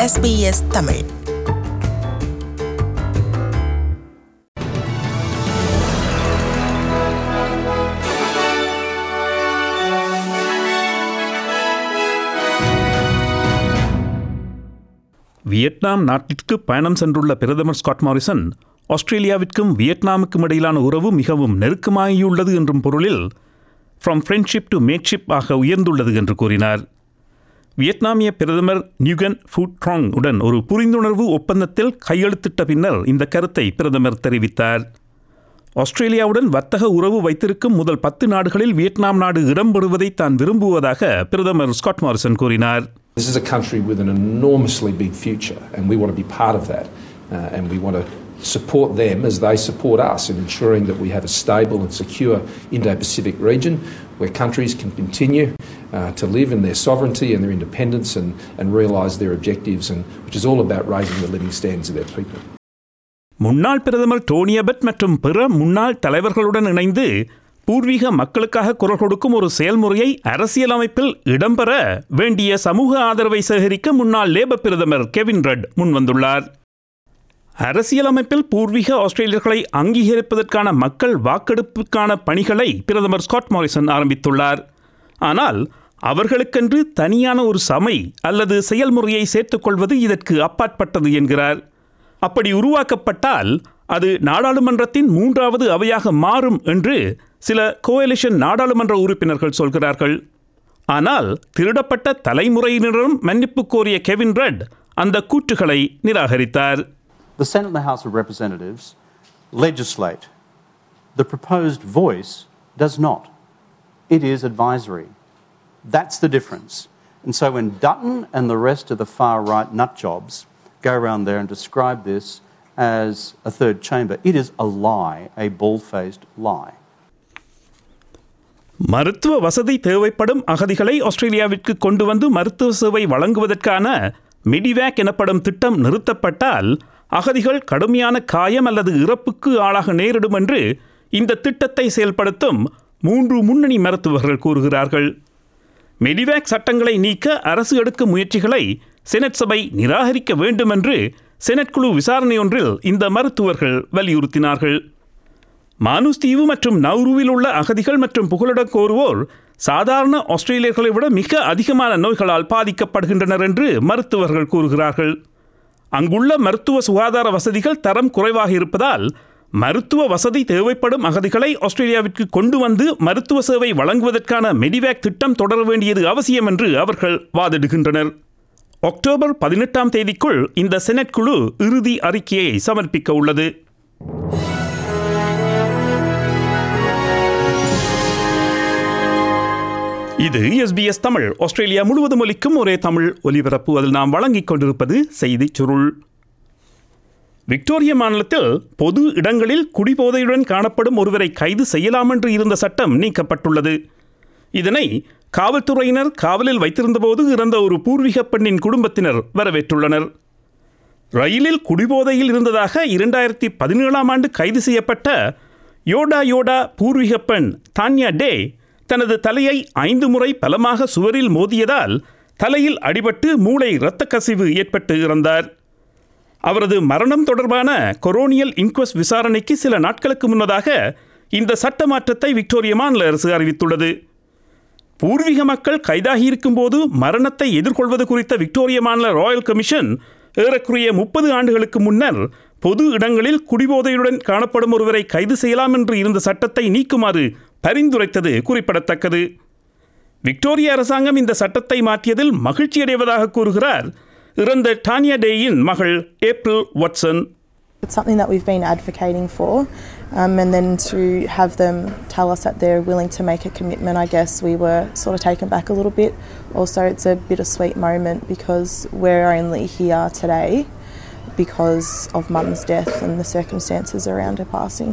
SBS Tamil Vietnam நாட்டிற்கு பயணம் சென்றுள்ள பிரதமர் ஸ்காட் மாரிசன் ஆஸ்திரேலியாவிற்கும் வியட்நாமுக்கும் இடையிலான உறவு மிகவும் நெருக்கமாகியுள்ளது என்றும் பொருளில் ஃப்ரம் ஃப்ரெண்ட்ஷிப் டு மேட்ஷிப் ஆக உயர்ந்துள்ளது என்று கூறினார் வியட்நாமிய பிரதமர் நியூகன் ஃபுட் ட்ராங் உடன் ஒரு புரிந்துணர்வு ஒப்பந்தத்தில் கையெழுத்திட்ட பின்னர் இந்த கருத்தை பிரதமர் தெரிவித்தார் ஆஸ்திரேலியாவுடன் வர்த்தக உறவு வைத்திருக்கும் முதல் பத்து நாடுகளில் வியட்நாம் நாடு இடம்பெறுவதை தான் விரும்புவதாக பிரதமர் ஸ்காட் மாரிசன் கூறினார் This is a country with an enormously big future, and we want to be part of that. Uh, and we want to support them as they support us in ensuring that we have a stable and secure Indo Pacific region where countries can continue uh, to live in their sovereignty and their independence and, and realise their objectives, and, which is all about raising the living standards of their people. முன்னாள் பிரதமர் Dhoni about மற்றும் பிற முன்னாள் தலைவர்களுடன் இணைந்து பூர்வீக மக்களுக்காக குரல் கொடுக்கும் ஒரு செயல்முறையை அரசியலமைப்பில் இடம்பெற வேண்டிய சமூக ஆதரவை சேகரிக்க முன்னாள் லேபர் பிரதமர் கெவின் ரட் முன்வந்துள்ளார் அரசியலமைப்பில் பூர்வீக ஆஸ்திரேலியர்களை அங்கீகரிப்பதற்கான மக்கள் வாக்கெடுப்புக்கான பணிகளை பிரதமர் ஸ்காட் மாரிசன் ஆரம்பித்துள்ளார் ஆனால் அவர்களுக்கென்று தனியான ஒரு சமை அல்லது செயல்முறையை சேர்த்துக்கொள்வது இதற்கு அப்பாற்பட்டது என்கிறார் அப்படி உருவாக்கப்பட்டால் அது நாடாளுமன்றத்தின் மூன்றாவது அவையாக மாறும் என்று சில கோயலிஷன் நாடாளுமன்ற உறுப்பினர்கள் சொல்கிறார்கள் ஆனால் திருடப்பட்ட தலைமுறையினரும் மன்னிப்பு கோரிய கெவின் ரெட் அந்த கூற்றுகளை நிராகரித்தார் The Senate and the House of Representatives legislate. The proposed voice does not. It is advisory. That's the difference. And so when Dutton and the rest of the far right nut jobs go around there and describe this as a third chamber, it is a lie, a bald faced lie. மருத்துவ வசதி தேவைப்படும் அகதிகளை ஆஸ்திரேலியாவிற்கு கொண்டு வந்து மருத்துவ சேவை வழங்குவதற்கான medevac எனப்படும் திட்டம் நிறுத்தப்பட்டால் அகதிகள் கடுமையான காயம் அல்லது இறப்புக்கு ஆளாக நேரிடும் என்று இந்த திட்டத்தை செயல்படுத்தும் மூன்று முன்னணி மருத்துவர்கள் கூறுகிறார்கள் மெடிவேக் சட்டங்களை நீக்க அரசு எடுக்கும் முயற்சிகளை செனட் சபை நிராகரிக்க வேண்டும் என்று செனட் குழு விசாரணை ஒன்றில் இந்த மருத்துவர்கள் வலியுறுத்தினார்கள் மானுஸ் தீவு மற்றும் நௌருவில் உள்ள அகதிகள் மற்றும் புகலிடம் கோருவோர் சாதாரண ஆஸ்திரேலியர்களை விட மிக அதிகமான நோய்களால் பாதிக்கப்படுகின்றனர் என்று மருத்துவர்கள் கூறுகிறார்கள் அங்குள்ள மருத்துவ சுகாதார வசதிகள் தரம் குறைவாக இருப்பதால் மருத்துவ வசதி தேவைப்படும் அகதிகளை ஆஸ்திரேலியாவிற்கு கொண்டு வந்து மருத்துவ சேவை வழங்குவதற்கான மெடிவேக் திட்டம் தொடர வேண்டியது அவசியம் என்று அவர்கள் வாதிடுகின்றனர் அக்டோபர் பதினெட்டாம் தேதிக்குள் இந்த செனட் குழு இறுதி அறிக்கையை சமர்ப்பிக்க உள்ளது இது எஸ்பிஎஸ் தமிழ் ஆஸ்திரேலியா முழுவதும் ஒலிக்கும் ஒரே தமிழ் ஒலிபரப்பு அதில் நாம் வழங்கிக் கொண்டிருப்பது செய்திச் சுருள் விக்டோரிய மாநிலத்தில் பொது இடங்களில் குடிபோதையுடன் காணப்படும் ஒருவரை கைது செய்யலாம் என்று இருந்த சட்டம் நீக்கப்பட்டுள்ளது இதனை காவல்துறையினர் காவலில் வைத்திருந்தபோது இறந்த ஒரு பூர்வீக பெண்ணின் குடும்பத்தினர் வரவேற்றுள்ளனர் ரயிலில் குடிபோதையில் இருந்ததாக இரண்டாயிரத்தி பதினேழாம் ஆண்டு கைது செய்யப்பட்ட யோடா யோடா பூர்வீக பெண் தான்யா டே தனது தலையை ஐந்து முறை பலமாக சுவரில் மோதியதால் தலையில் அடிபட்டு மூளை இரத்த கசிவு ஏற்பட்டு இறந்தார் அவரது மரணம் தொடர்பான கொரோனியல் இன்குவஸ்ட் விசாரணைக்கு சில நாட்களுக்கு முன்னதாக இந்த சட்ட மாற்றத்தை விக்டோரிய மாநில அரசு அறிவித்துள்ளது பூர்வீக மக்கள் கைதாகியிருக்கும் போது மரணத்தை எதிர்கொள்வது குறித்த விக்டோரிய மாநில ராயல் கமிஷன் ஏறக்குறைய முப்பது ஆண்டுகளுக்கு முன்னர் பொது இடங்களில் குடிபோதையுடன் காணப்படும் ஒருவரை கைது செய்யலாம் என்று இருந்த சட்டத்தை நீக்குமாறு பரிந்துரைத்தது குறிப்பிடத்தக்கது விக்டோரிய அரசாங்கம் இந்த சட்டத்தை மாற்றியதில் மகிழ்ச்சியடைவதாக கூறுகிறார் இறந்த டானியா டேயின் மகள் April Watson It's something that we've been advocating for, um, and then to have them tell us that they're willing to make a commitment, I guess we were sort of taken back a little bit. Also, it's a bittersweet moment because we're only here today because of mum's death and the circumstances around her passing.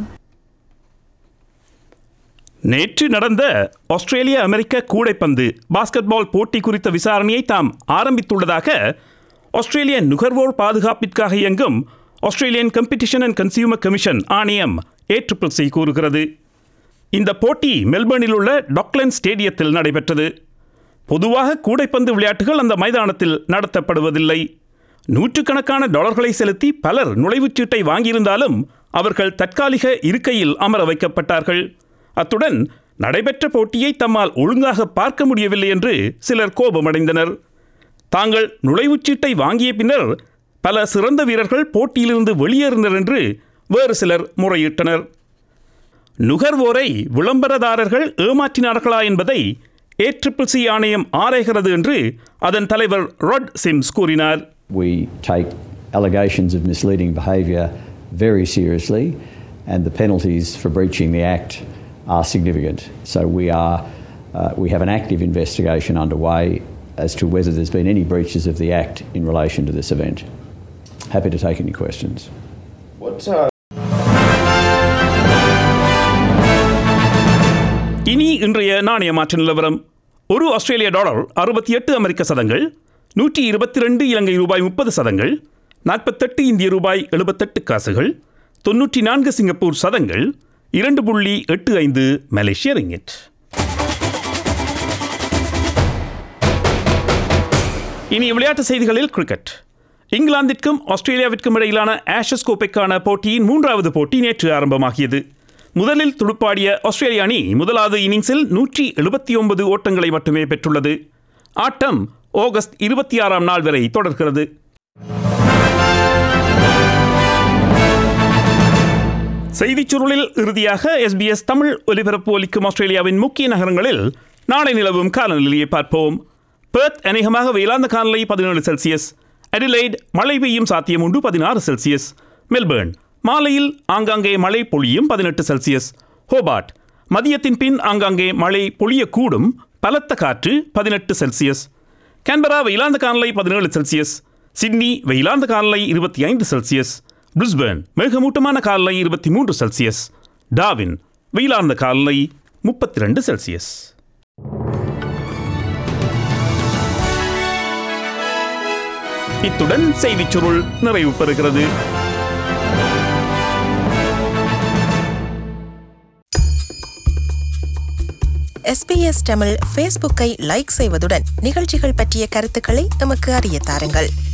நேற்று நடந்த ஆஸ்திரேலிய அமெரிக்க கூடைப்பந்து basketball போட்டி குறித்த விசாரணையை தாம் ஆரம்பித்துள்ளதாக ஆஸ்திரேலிய நுகர்வோர் பாதுகாப்பிற்காக இயங்கும் Australian Competition and Consumer Commission ஆணையம் ஏற்றுப்பிள்சி கூறுகிறது இந்த போட்டி மெல்பர்னில் உள்ள டாக்லன் ஸ்டேடியத்தில் நடைபெற்றது பொதுவாக கூடைப்பந்து விளையாட்டுகள் அந்த மைதானத்தில் நடத்தப்படுவதில்லை நூற்றுக்கணக்கான டாலர்களை செலுத்தி பலர் நுழைவுச்சீட்டை வாங்கியிருந்தாலும் அவர்கள் தற்காலிக இருக்கையில் அமர வைக்கப்பட்டார்கள் அத்துடன் நடைபெற்ற போட்டியை தம்மால் ஒழுங்காக பார்க்க முடியவில்லை என்று சிலர் கோபமடைந்தனர் தாங்கள் நுழைவுச்சீட்டை வாங்கிய பின்னர் பல சிறந்த வீரர்கள் போட்டியிலிருந்து வெளியேறினர் என்று வேறு சிலர் முறையிட்டனர் நுகர்வோரை விளம்பரதாரர்கள் ஏமாற்றினார்களா என்பதை ஏ ஆணையம் ஆராய்கிறது என்று அதன் தலைவர் ராட் சிம்ஸ் கூறினார் We take allegations of misleading behaviour very seriously, and the penalties for breaching the Act are significant. So we are uh, we have an active investigation underway as to whether there's been any breaches of the Act in relation to this event. Happy to take any questions. இனி இன்றைய நாணய மாற்று நிலவரம் ஒரு ஆஸ்திரேலிய dollar அறுபத்தி எட்டு அமெரிக்க சதங்கள் நூற்றி இருபத்தி ரெண்டு இலங்கை ரூபாய் முப்பது சதங்கள் நாற்பத்தெட்டு இந்திய ரூபாய் எழுபத்தெட்டு காசுகள் தொன்னூற்றி நான்கு சிங்கப்பூர் சதங்கள் இரண்டு புள்ளி எட்டு ஐந்து மலேசிய ரிங்கிட் இனி விளையாட்டு செய்திகளில் கிரிக்கெட் இங்கிலாந்திற்கும் ஆஸ்திரேலியாவிற்கும் இடையிலான ஆஷஸ் கோப்பைக்கான போட்டியின் மூன்றாவது போட்டி நேற்று ஆரம்பமாகியது முதலில் துடுப்பாடிய ஆஸ்திரேலிய அணி முதலாவது இன்னிங்ஸில் நூற்றி எழுபத்தி ஒன்பது ஓட்டங்களை மட்டுமே பெற்றுள்ளது ஆட்டம் ஆகஸ்ட் இருபத்தி ஆறாம் நாள் வரை தொடர்கிறது செய்திச் சுருளில் இறுதியாக எஸ்பிஎஸ் தமிழ் ஒலிபரப்பு ஒலிக்கும் ஆஸ்திரேலியாவின் முக்கிய நகரங்களில் நாளை நிலவும் காலநிலையை பார்ப்போம் பெர்த் அநேகமாக வெயிலாந்த காலநிலை பதினேழு செல்சியஸ் அடிலைட் மழை பெய்யும் சாத்தியம் உண்டு பதினாறு செல்சியஸ் மெல்பேர்ன் மாலையில் ஆங்காங்கே மழை பொழியும் பதினெட்டு செல்சியஸ் ஹோபார்ட் மதியத்தின் பின் ஆங்காங்கே மழை பொழியக்கூடும் பலத்த காற்று பதினெட்டு செல்சியஸ் கேன்பரா வெயிலாந்த காலநிலை பதினேழு செல்சியஸ் சிட்னி வெயிலாந்த காலநிலை இருபத்தி ஐந்து செல்சியஸ் பிரிஸ்பேர்ன் மேகமூட்டமான காலநிலை இருபத்தி மூன்று செல்சியஸ் டாவின் வெயிலார்ந்த காலநிலை முப்பத்தி ரெண்டு செல்சியஸ் இத்துடன் செய்திச் சுருள் நிறைவு பெறுகிறது எஸ்பிஎஸ் தமிழ் ஃபேஸ்புக்கை லைக் செய்வதுடன் நிகழ்ச்சிகள் பற்றிய கருத்துக்களை எமக்கு அறிய தாருங்கள்